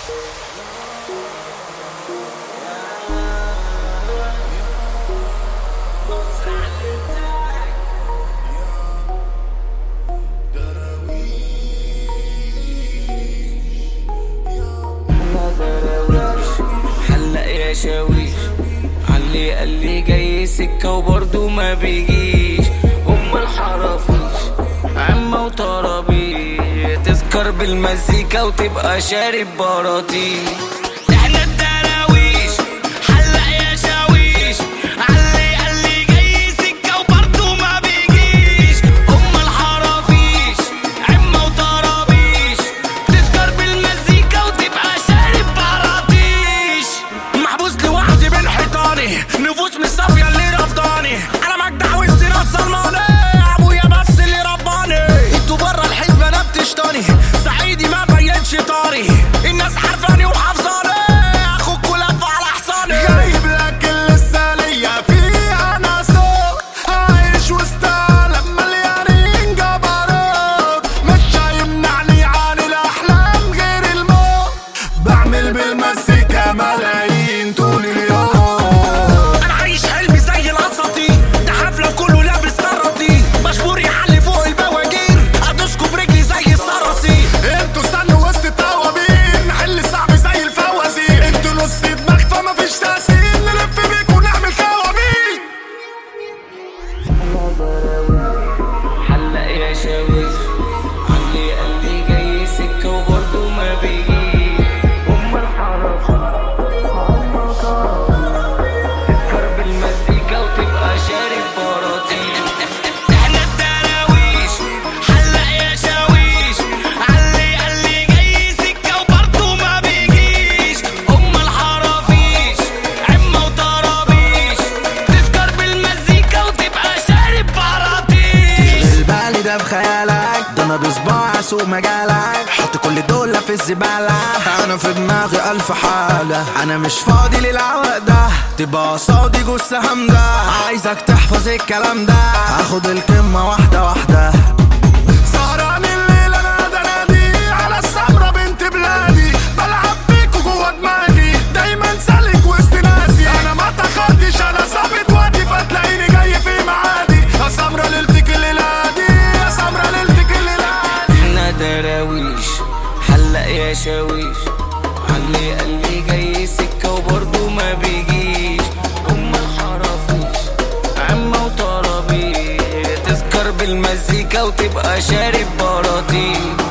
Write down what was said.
حلق يا شاويش علي قال لي جاي سكة وبرضه ما بيجيش أم الحرافيش عمة وطرابيش تسكر بالمزيكا وتبقى شارب براطيش احنا الدراويش حلق يا شاويش علي قال لي جاي سكة وبرضه ما بيجيش أم الحرافيش عمة وطرابيش تسكر بالمزيكا وتبقى شارب براطيش محبوس لوحدي بين حيطاني نفوس مش صافية اللي رفضاني انا مجدع وسط ناس ظلماني ابويا بس اللي رباني انتوا بره الحزب انا بتشطاني صعيدي ما بينش طاري الناس عارفاني وحافظاني اخوك ولف على حصاني جايب لك اللي لسه ليا فيها ناسوك عايش وسط عالم مليانين جبروت مش هيمنعني عن الاحلام غير الموت بعمل بالمزيكا ملايين طول اليوم انا عايش حلمي زي الاساطير ده حفله كله لابس طراطير مشهور يعلي فوق البواجير ادوسكوا برجلي زي الصراصير انتوا استنوا وسط التوابين نحل صعب زي الفوازير انتوا نص دماغ فما فيش تأثير نلف بيك ونعمل كوابيس حلق يا شاويش علي قال لي جاي سكة وبرضه ما بيجيش أم الحرافيش عمة وطرابيش تسكر بالمزيكا وتبقى شارب براطيش احنا الدراويش حلق يا شاويش علي قال لي جاي سكة وبرضه ما بيجيش أم الحرافيش عمة وطرابيش تسكر بالمزيكا وتبقى شارب براطيش البالي ده بخيالك ده انا بصباع سوق مجالك حط كل دول في الزبالة انا في دماغي الف حالة انا مش فاضي للعوق ده تبقى قصادي جثة همدة عايزك تحفظ الكلام ده هاخد الكلمة واحدة واحدة سهران الليل انا ده نادي على السمرة بنت بلادي بلعب بيكوا جوا دماغي دايما سالك وسط ناسي انا ما تاخدتش انا ثابت وادي فتلاقيني جاي في معادي يا سمرة ليلتك الليلة دي يا سمرة ليلتك الليلة دي احنا دراويش حلق يا شاويش علي قال لي جاي سكة وبرضه ما بيجيش أم الحرافيش عمة وطرابيش تسكر بالمزيكا وتبقى شارب براطيش